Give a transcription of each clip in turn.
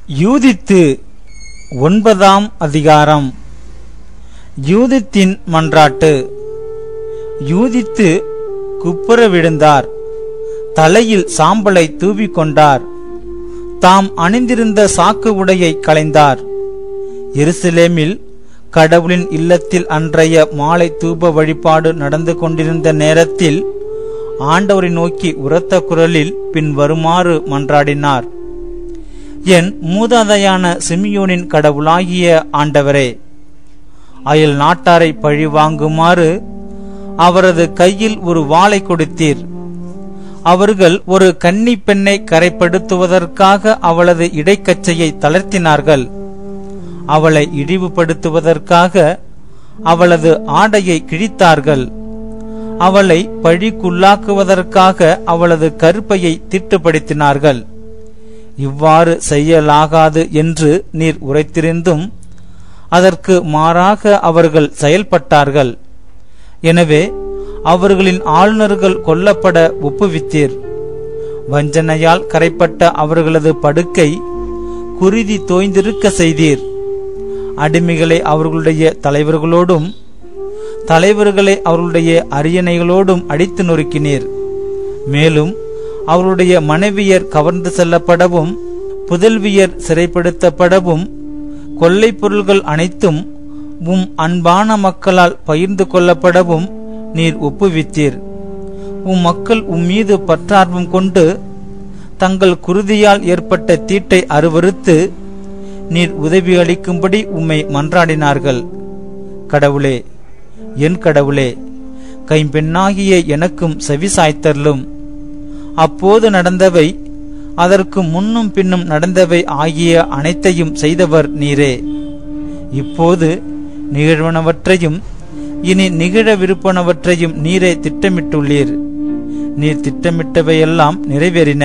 யூதித்து ஒன்பதாம் அதிகாரம் யூதித்தின் மன்றாட்டு யூதித்து குப்புற விழுந்தார் தலையில் சாம்பலை தூவிக்கொண்டார் தாம் அணிந்திருந்த சாக்கு உடையை களைந்தார் எருசலேமில் கடவுளின் இல்லத்தில் அன்றைய மாலை தூப வழிபாடு நடந்து கொண்டிருந்த நேரத்தில் ஆண்டவரை நோக்கி உரத்த குரலில் பின் வருமாறு மன்றாடினார் என் மூதாதையான சிமியோனின் கடவுளாகிய ஆண்டவரே அயல் நாட்டாரை பழி வாங்குமாறு அவரது கையில் ஒரு வாளை கொடுத்தீர் அவர்கள் ஒரு கன்னி பெண்ணை கரைப்படுத்துவதற்காக அவளது இடைக்கச்சையை தளர்த்தினார்கள் அவளை இழிவுபடுத்துவதற்காக அவளது ஆடையை கிழித்தார்கள் அவளை பழிக்குள்ளாக்குவதற்காக அவளது கருப்பையை திட்டுப்படுத்தினார்கள் இவ்வாறு செய்யலாகாது என்று நீர் உரைத்திருந்தும் அதற்கு மாறாக அவர்கள் செயல்பட்டார்கள் எனவே அவர்களின் ஆளுநர்கள் கொல்லப்பட ஒப்புவித்தீர் வஞ்சனையால் கரைப்பட்ட அவர்களது படுக்கை குருதி தோய்ந்திருக்க செய்தீர் அடிமைகளை அவர்களுடைய தலைவர்களோடும் தலைவர்களை அவர்களுடைய அரியணைகளோடும் அடித்து நொறுக்கினீர் மேலும் அவருடைய மனைவியர் கவர்ந்து செல்லப்படவும் புதல்வியர் சிறைப்படுத்தப்படவும் கொள்ளைப் பொருள்கள் அனைத்தும் உம் அன்பான மக்களால் பகிர்ந்து கொள்ளப்படவும் நீர் ஒப்புவித்தீர் உம் மக்கள் உம் மீது பற்றார்வம் கொண்டு தங்கள் குருதியால் ஏற்பட்ட தீட்டை அருவறுத்து நீர் உதவி அளிக்கும்படி உம்மை மன்றாடினார்கள் கடவுளே என் கடவுளே கைம்பெண்ணாகிய எனக்கும் செவிசாய்த்தருளும் அப்போது நடந்தவை அதற்கு முன்னும் பின்னும் நடந்தவை ஆகிய அனைத்தையும் செய்தவர் நீரே இப்போது நிகழ்வனவற்றையும் இனி நிகழவிருப்பனவற்றையும் நீரே திட்டமிட்டுள்ளீர் நீர் திட்டமிட்டவையெல்லாம் நிறைவேறின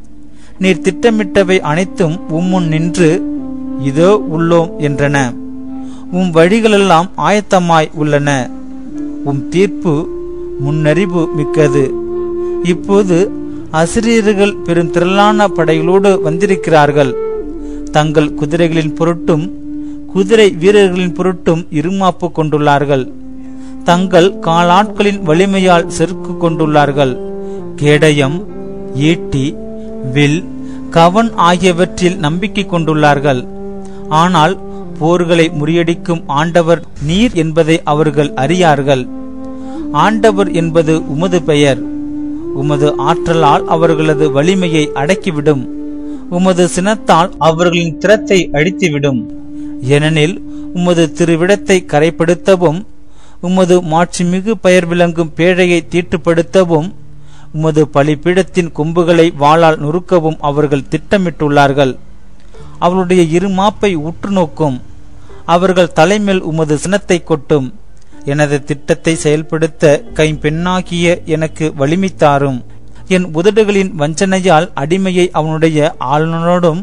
நீர் திட்டமிட்டவை அனைத்தும் உம்முன் நின்று இதோ உள்ளோம் என்றன உம் வழிகளெல்லாம் ஆயத்தமாய் உள்ளன உம் தீர்ப்பு முன்னறிவு மிக்கது இப்போது அசிரியர்கள் பெரும் திரளான படைகளோடு வந்திருக்கிறார்கள் தங்கள் குதிரைகளின் பொருட்டும் குதிரை வீரர்களின் பொருட்டும் இருமாப்பு கொண்டுள்ளார்கள் தங்கள் காலாட்களின் வலிமையால் செருக்கு கொண்டுள்ளார்கள் கேடயம் ஈட்டி வில் கவன் ஆகியவற்றில் நம்பிக்கை கொண்டுள்ளார்கள் ஆனால் போர்களை முறியடிக்கும் ஆண்டவர் நீர் என்பதை அவர்கள் அறியார்கள் ஆண்டவர் என்பது உமது பெயர் உமது ஆற்றலால் அவர்களது வலிமையை அடக்கிவிடும் உமது சினத்தால் அவர்களின் திறத்தை அழித்துவிடும் ஏனெனில் உமது திருவிடத்தை கரைப்படுத்தவும் உமது மாட்சிமிகு பெயர் விளங்கும் பேழையை தீட்டுப்படுத்தவும் உமது பலிபீடத்தின் கொம்புகளை வாளால் நொறுக்கவும் அவர்கள் திட்டமிட்டுள்ளார்கள் அவளுடைய இருமாப்பை உற்று நோக்கும் அவர்கள் தலைமேல் உமது சினத்தை கொட்டும் எனது திட்டத்தை செயல்படுத்த கைம்பெண்ணாகிய எனக்கு வலிமை தாரும் என் உதடுகளின் வஞ்சனையால் அடிமையை அவனுடைய ஆளுநனோடும்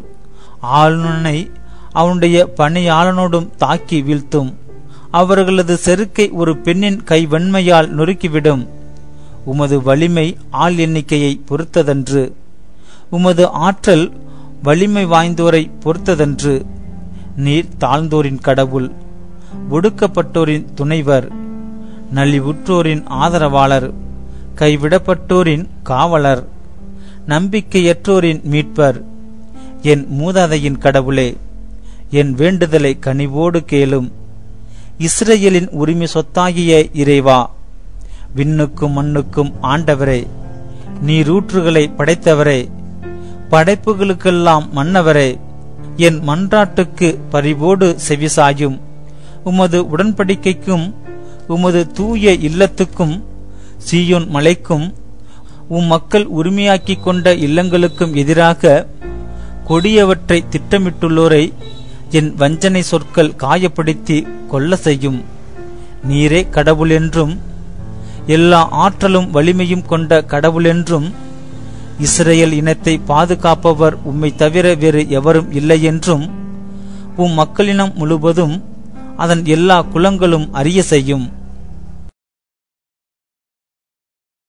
ஆளுநனை அவனுடைய பணியாளனோடும் தாக்கி வீழ்த்தும் அவர்களது செருக்கை ஒரு பெண்ணின் கை வெண்மையால் நொறுக்கிவிடும் உமது வலிமை ஆள் எண்ணிக்கையை பொறுத்ததன்று உமது ஆற்றல் வலிமை வாய்ந்தோரை பொறுத்ததன்று நீர் தாழ்ந்தோரின் கடவுள் ஒடுக்கப்பட்டோரின் துணைவர் நலிவுற்றோரின் ஆதரவாளர் கைவிடப்பட்டோரின் காவலர் நம்பிக்கையற்றோரின் மீட்பர் என் மூதாதையின் கடவுளே என் வேண்டுதலை கனிவோடு கேளும் இஸ்ரேலின் உரிமை சொத்தாகிய இறைவா விண்ணுக்கும் மண்ணுக்கும் ஆண்டவரே நீரூற்றுகளை படைத்தவரே படைப்புகளுக்கெல்லாம் மன்னவரே என் மன்றாட்டுக்கு பரிவோடு செவிசாயும் உமது உடன்படிக்கைக்கும் உமது தூய இல்லத்துக்கும் சீயோன் மலைக்கும் உம் மக்கள் உரிமையாக்கிக் கொண்ட இல்லங்களுக்கும் எதிராக கொடியவற்றை திட்டமிட்டுள்ளோரை என் வஞ்சனை சொற்கள் காயப்படுத்தி கொல்ல செய்யும் நீரே கடவுள் என்றும் எல்லா ஆற்றலும் வலிமையும் கொண்ட கடவுள் என்றும் இஸ்ரேல் இனத்தை பாதுகாப்பவர் உம்மை தவிர வேறு எவரும் இல்லை என்றும் உம் மக்களினம் முழுவதும் அதன் எல்லா குலங்களும் அறிய செய்யும்